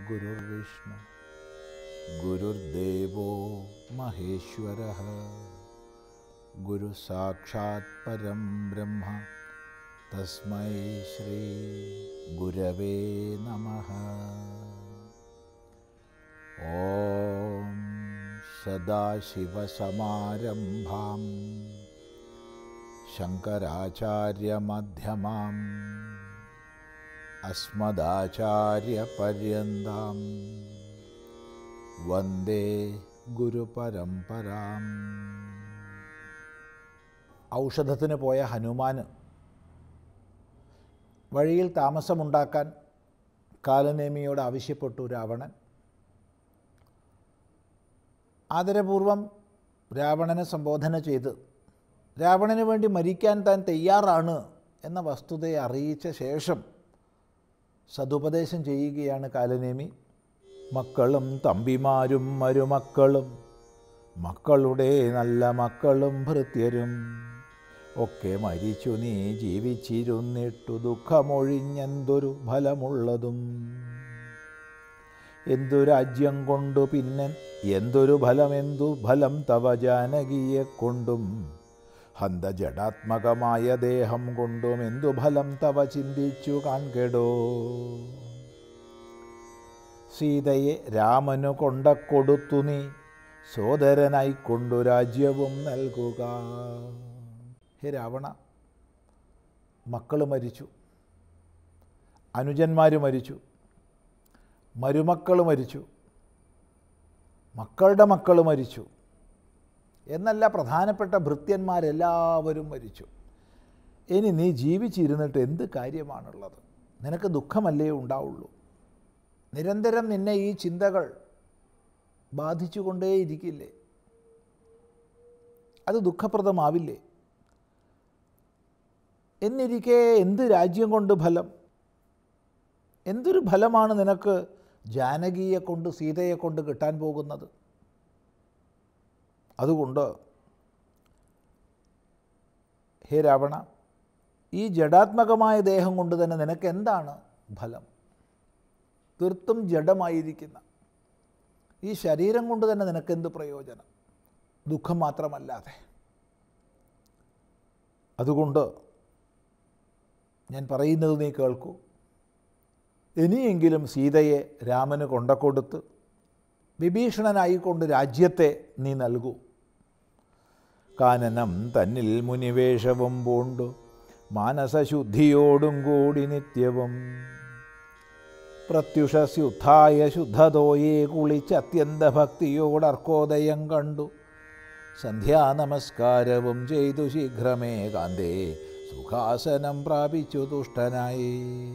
गुरुर्विष्णु गुरुर्देवो महेश्वरः गुरुसाक्षात् परं ब्रह्म तस्मै श्रीगुरवे नमः ॐ सदाशिवसमारम्भां शङ्कराचार्यमध्यमाम् अस्मदाचार्यपर्यन्तां വന്ദേ ഗുരുപരമ്പരാം ഔഷധത്തിന് പോയ ഹനുമാന് വഴിയിൽ താമസമുണ്ടാക്കാൻ കാലനേമിയോട് ആവശ്യപ്പെട്ടു രാവണൻ ആദരപൂർവം രാവണനെ സംബോധന ചെയ്ത് രാവണന് വേണ്ടി മരിക്കാൻ താൻ തയ്യാറാണ് എന്ന വസ്തുതയെ അറിയിച്ച ശേഷം സതുപദേശം ചെയ്യുകയാണ് കാലനേമി മക്കളും തമ്പിമാരും മരുമക്കളും മക്കളുടെ നല്ല മക്കളും ഭൃത്യരും ഒക്കെ മരിച്ചു നീ ജീവിച്ചിരുന്നിട്ടു ദുഃഖമൊഴിഞ്ഞെന്തൊരു ഫലമുള്ളതും എന്തു രാജ്യം കൊണ്ടു പിന്നെ എന്തൊരു ഫലമെന്തു ഫലം തവ ജാനകിയെ കൊണ്ടും ഹന്ത ജഡാത്മകമായ ദേഹം കൊണ്ടും എന്തു ഫലം തവ ചിന്തിച്ചു കാൺകെടോ സീതയെ രാമനു കൊണ്ടക്കൊടുത്തു നീ സോദരനായി കൊണ്ടു രാജ്യവും നൽകുക ഹേ രാവണ മക്കൾ മരിച്ചു അനുജന്മാർ മരിച്ചു മരുമക്കൾ മരിച്ചു മക്കളുടെ മക്കൾ മരിച്ചു എന്നല്ല പ്രധാനപ്പെട്ട ഭൃത്യന്മാരെല്ലാവരും മരിച്ചു ഇനി നീ ജീവിച്ചിരുന്നിട്ട് എന്ത് കാര്യമാണുള്ളത് നിനക്ക് ദുഃഖമല്ലേ ഉണ്ടാവുള്ളൂ നിരന്തരം നിന്നെ ഈ ചിന്തകൾ ബാധിച്ചുകൊണ്ടേയിരിക്കില്ലേ അത് ദുഃഖപ്രദമാവില്ലേ എന്നിരിക്കെ എന്ത് രാജ്യം കൊണ്ട് ഫലം എന്തൊരു ഫലമാണ് നിനക്ക് ജാനകിയെ കൊണ്ട് സീതയെ കൊണ്ട് കിട്ടാൻ പോകുന്നത് അതുകൊണ്ട് ഹേ രാവണ ഈ ജഡാത്മകമായ ദേഹം കൊണ്ട് തന്നെ നിനക്ക് എന്താണ് ഫലം തീർത്തും ജഡമായിരിക്കുന്ന ഈ ശരീരം കൊണ്ട് തന്നെ നിനക്കെന്ത് പ്രയോജനം ദുഃഖം മാത്രമല്ലാതെ അതുകൊണ്ട് ഞാൻ പറയുന്നത് നീ കേൾക്കൂ ഇനിയെങ്കിലും സീതയെ രാമന് കൊണ്ടക്കൊടുത്ത് വിഭീഷണനായിക്കൊണ്ട് രാജ്യത്തെ നീ നൽകൂ കാനനം തന്നിൽ മുനിവേഷവും പൂണ്ടു മാനസശുദ്ധിയോടും കൂടി നിത്യവും പ്രത്യുഷസ്യുദ്ധായ ശുദ്ധതോയെ കുളിച്ച് അത്യന്ത ഭക്തിയോടർക്കോദയം കണ്ടു സന്ധ്യാനമസ്കാരവും ചെയ്തു ശീഘ്രമേ കാന്തേ സുഖാസനം പ്രാപിച്ചു തുഷ്ടനായി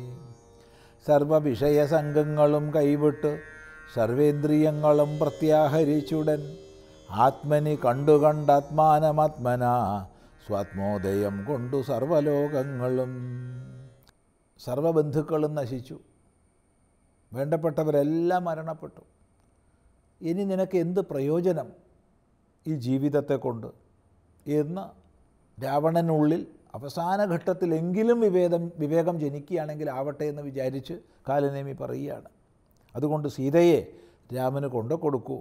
സർവവിഷയസംഘങ്ങളും കൈവിട്ട് സർവേന്ദ്രിയങ്ങളും പ്രത്യാഹരിച്ചുടൻ ആത്മനി കണ്ടുകണ്ടാത്മാനമാത്മന സ്വാത്മോദയം കൊണ്ടു സർവലോകങ്ങളും സർവബന്ധുക്കളും നശിച്ചു വേണ്ടപ്പെട്ടവരെല്ലാം മരണപ്പെട്ടു ഇനി നിനക്ക് എന്ത് പ്രയോജനം ഈ ജീവിതത്തെ കൊണ്ട് എന്ന് രാവണനുള്ളിൽ അവസാന ഘട്ടത്തിലെങ്കിലും വിവേകം വിവേകം ജനിക്കുകയാണെങ്കിൽ ആവട്ടെ എന്ന് വിചാരിച്ച് കാലനേമി പറയുകയാണ് അതുകൊണ്ട് സീതയെ രാമന് കൊണ്ടു കൊടുക്കൂ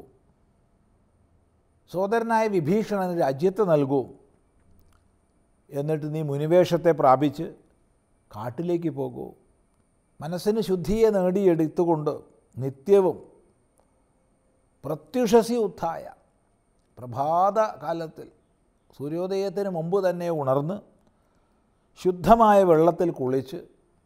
സോദരനായ വിഭീഷണന് രാജ്യത്ത് നൽകൂ എന്നിട്ട് നീ മുനിവേഷത്തെ പ്രാപിച്ച് കാട്ടിലേക്ക് പോകൂ മനസ്സിന് ശുദ്ധിയെ നേടിയെടുത്തുകൊണ്ട് നിത്യവും പ്രത്യുഷസി ഉത്ഥായ പ്രഭാത കാലത്തിൽ സൂര്യോദയത്തിന് മുമ്പ് തന്നെ ഉണർന്ന് ശുദ്ധമായ വെള്ളത്തിൽ കുളിച്ച്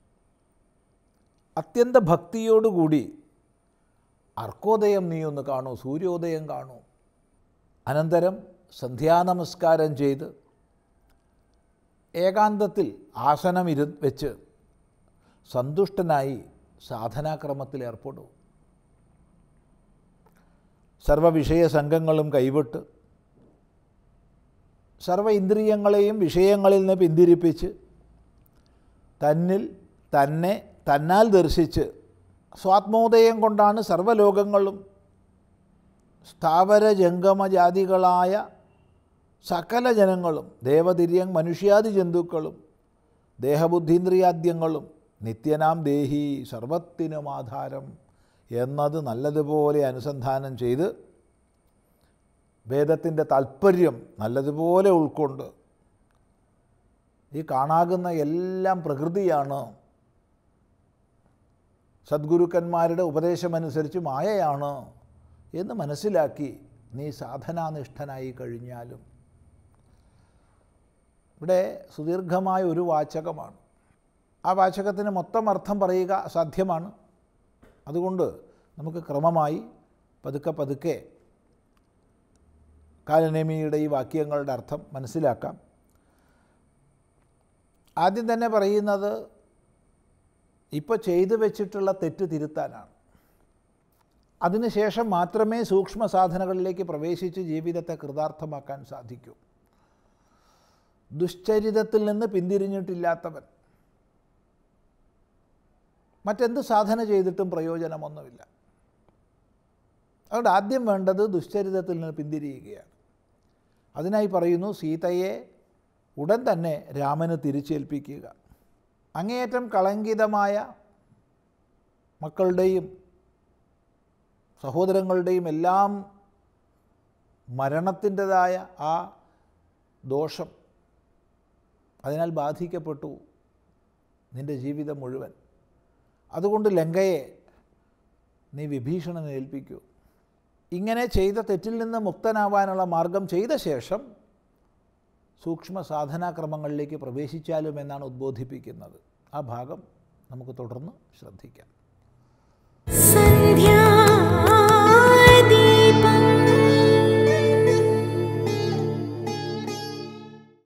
അത്യന്ത ഭക്തിയോടുകൂടി അർക്കോദയം നീ ഒന്ന് കാണൂ സൂര്യോദയം കാണൂ അനന്തരം സന്ധ്യാനമസ്കാരം ചെയ്ത് ഏകാന്തത്തിൽ ആസനം ഇരു വെച്ച് സന്തുഷ്ടനായി സാധനാക്രമത്തിൽ ഏർപ്പെടൂ സർവവിഷയ സംഘങ്ങളും കൈവിട്ട് സർവ ഇന്ദ്രിയങ്ങളെയും വിഷയങ്ങളിൽ നിന്ന് പിന്തിരിപ്പിച്ച് തന്നിൽ തന്നെ തന്നാൽ ദർശിച്ച് സ്വാത്മോദയം കൊണ്ടാണ് സർവ്വലോകങ്ങളും സ്ഥാവര ജംഗമജാതികളായ സകല ജനങ്ങളും ദേവതിര്യൻ മനുഷ്യാദി ജന്തുക്കളും ദേഹബുദ്ധീന്ദ്രിയാദ്യങ്ങളും നിത്യനാം ദേഹി സർവത്തിനും ആധാരം എന്നത് നല്ലതുപോലെ അനുസന്ധാനം ചെയ്ത് വേദത്തിൻ്റെ താല്പര്യം നല്ലതുപോലെ ഉൾക്കൊണ്ട് ഈ കാണാകുന്ന എല്ലാം പ്രകൃതിയാണ് സദ്ഗുരുക്കന്മാരുടെ ഉപദേശമനുസരിച്ച് മായയാണ് എന്ന് മനസ്സിലാക്കി നീ സാധനാനിഷ്ഠനായി കഴിഞ്ഞാലും ഇവിടെ സുദീർഘമായ ഒരു വാചകമാണ് ആ വാചകത്തിന് മൊത്തം അർത്ഥം പറയുക അസാധ്യമാണ് അതുകൊണ്ട് നമുക്ക് ക്രമമായി പതുക്കെ പതുക്കെ കാലനേമിയുടെ ഈ വാക്യങ്ങളുടെ അർത്ഥം മനസ്സിലാക്കാം ആദ്യം തന്നെ പറയുന്നത് ഇപ്പോൾ ചെയ്തു വെച്ചിട്ടുള്ള തെറ്റ് തിരുത്താനാണ് അതിനുശേഷം മാത്രമേ സൂക്ഷ്മ സാധനകളിലേക്ക് പ്രവേശിച്ച് ജീവിതത്തെ കൃതാർത്ഥമാക്കാൻ സാധിക്കൂ ദുശ്ചരിതത്തിൽ നിന്ന് പിന്തിരിഞ്ഞിട്ടില്ലാത്തവൻ മറ്റെന്ത് സാധന ചെയ്തിട്ടും പ്രയോജനമൊന്നുമില്ല അതുകൊണ്ട് ആദ്യം വേണ്ടത് ദുശ്ചരിതത്തിൽ നിന്ന് പിന്തിരിയുകയാണ് അതിനായി പറയുന്നു സീതയെ ഉടൻ തന്നെ രാമന് തിരിച്ചേൽപ്പിക്കുക അങ്ങേയറ്റം കളങ്കിതമായ മക്കളുടെയും സഹോദരങ്ങളുടെയും എല്ലാം മരണത്തിൻ്റെതായ ആ ദോഷം അതിനാൽ ബാധിക്കപ്പെട്ടു നിൻ്റെ ജീവിതം മുഴുവൻ അതുകൊണ്ട് ലങ്കയെ നീ വിഭീഷണനെ ഏൽപ്പിക്കൂ ഇങ്ങനെ ചെയ്ത തെറ്റിൽ നിന്ന് മുക്തനാവാനുള്ള മാർഗം ചെയ്ത ശേഷം സൂക്ഷ്മ സാധനാക്രമങ്ങളിലേക്ക് പ്രവേശിച്ചാലും എന്നാണ് ഉദ്ബോധിപ്പിക്കുന്നത് ആ ഭാഗം നമുക്ക് തുടർന്ന് ശ്രദ്ധിക്കാം